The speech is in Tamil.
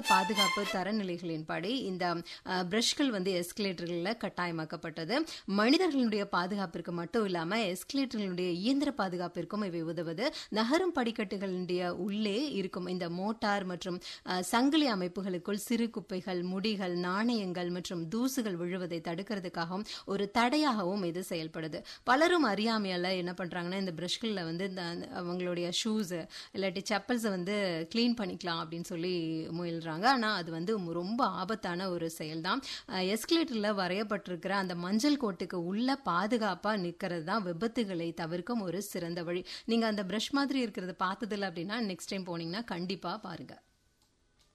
பாதுகாப்பு தரநிலைகளின்படி இந்த பிரஷ்கள் வந்து எஸ்கலேட்டர்களில் கட்டாயமாக்கப்பட்டது மனிதர்களுடைய பாதுகாப்பிற்கு மட்டும் இல்லாம எஸ்கலேட்டர்களுடைய இயந்திர பாதுகாப்பிற்கும் இவை உதவுது நகரும் படிக்கட்டுகளுடைய உள்ளே இருக்கும் இந்த மோட்டார் மற்றும் அஹ், சங்கிலி அமைப்புகளுக்குள் சிறு குப்பைகள் முடிகள் நாணயங்கள் மற்றும் தூசுகள் விழுவதை தடுக்கிறதுக்காகவும் ஒரு தடையாகவும் இது செயல்படுது பலரும் அறியாமையால என்ன பண்றாங்கன்னா இந்த பிரஷ்கள்ல வந்து இந்த அவங்களுடைய ஷூஸ் இல்லாட்டி செப்பல்ஸை வந்து க்ளீன் பண்ணிக்கலாம் அப்படின்னு சொல்லி முயல்றாங்க ஆனா அது வந்து ரொம்ப ஆபத்தான ஒரு செயல் தான் எஸ்கலேட்டர்ல வரையப்பட்டிருக்கிற அந்த மஞ்சள் கோட்டுக்கு உள்ள பாதுகாப்பா நிக்கிறது தான் விபத்துகளை தவிர்க்கும் ஒரு சிறந்த வழி நீங்க அந்த பிரஷ் மாதிரி இருக்கிறத பார்த்ததில்ல அப்படின்னா நெக்ஸ்ட் டைம் போனீங்கன்னா கண்டிப்பா பாருங்க